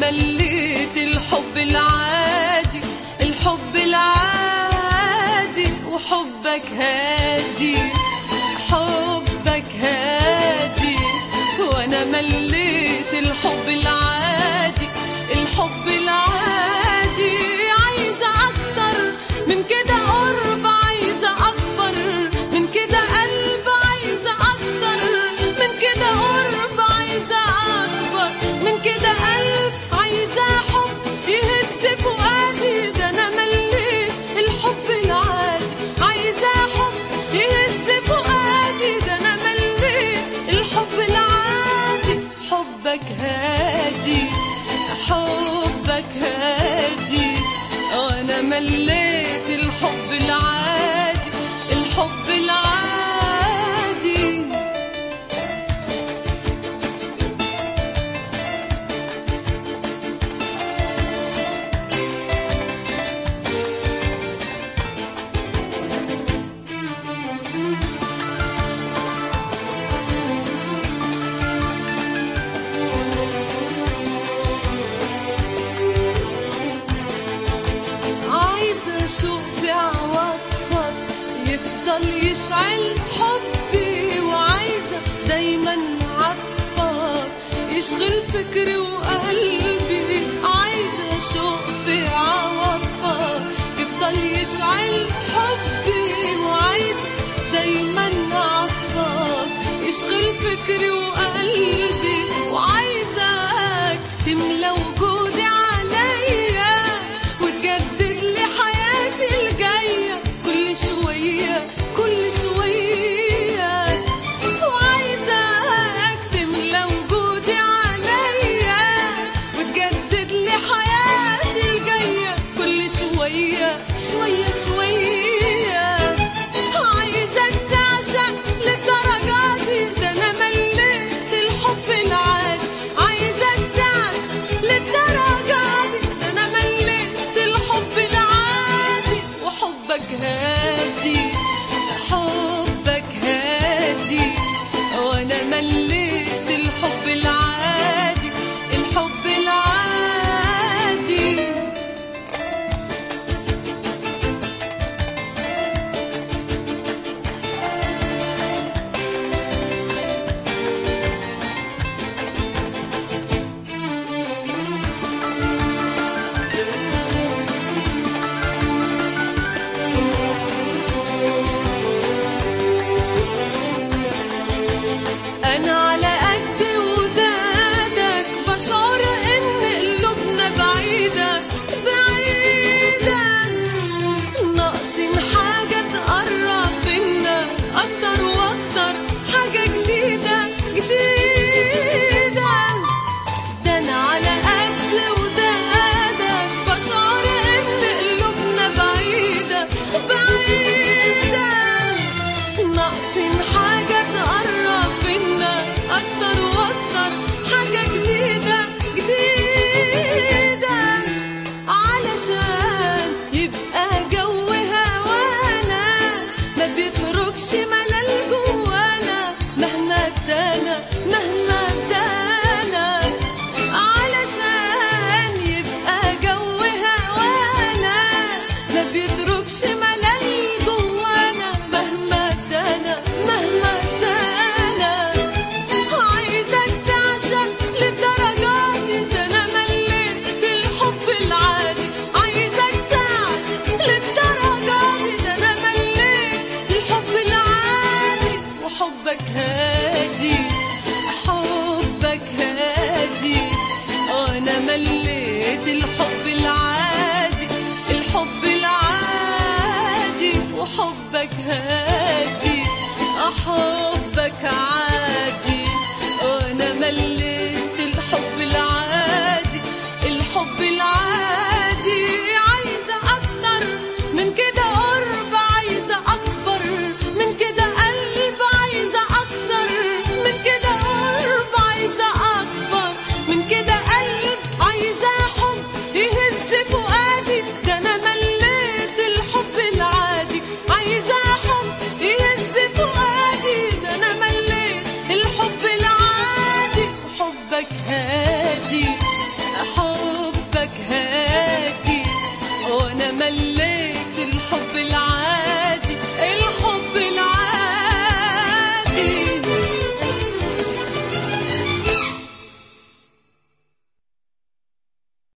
مليت الحب العادي الحب العادي وحبك هادي حبك هادي وانا مليت الحب العادي الحب العادي عايزة اكتر من كده قرب عايزة اكبر من كده قلب عايزة اكتر من كده قرب عايزة اكبر من كده قلب عايزة حب يهز فؤادي ده انا مليت الحب العادي عايزة حب يهز فؤادي ده انا مليت الحب العادي حبك هادي حبك هادي وانا مليت الحب العادي الحب العادي عايزة أشوف عواطفك يفضل يشعل حبي وعايزة دايما عطفك يشغل فكري وقلبي عايزة أشوف عواطفك يفضل يشعل حبي وعايزة دايما عطفك يشغل فكري وقلبي وعايزك تملى وجودي عليا وتجدد لي حياتي الجاية كل شوية كل شوية وعايزك تملى وجودي عليا وتجدد لي حياتي الجاية كل شوية شوية شوية عايزك تعشق للدرجة دي ده أنا مليت الحب العادي عايزك تعشق للدرجة دي ده أنا مليت الحب العادي وحبك هادي حبك هادي وأنا مليت الحب العادي الحب العادي أنا على قد ودادك بشعر إن قلوبنا بعيدة بعيدة ناقصين حاجة تقرب بينا أكتر وأكتر حاجة جديدة جديدة ده أنا على قد ودادك بشعر إن قلوبنا بعيدة بعيدة ناقصين حاجة تقرب بينا أكتر وأكتر حاجة جديدة جديدة علشان يبقى جو هوانا ما بيتركش ملل جوانا مهما ادانا مهما ادانا علشان يبقى جو هوانا ما بيتركش ملل جوانا مهما ادانا مهما ادانا عايزك تعشق للدرجة دي ده انا مليت الحب العادي عايزك تعشق للدرجة دي ده انا مليت الحب العادي وحبك هادي حبك هادي انا مليت الحب العادي الحب العادي وحبك هادي حبك عادي انا مليت الحب العادي الحب العادي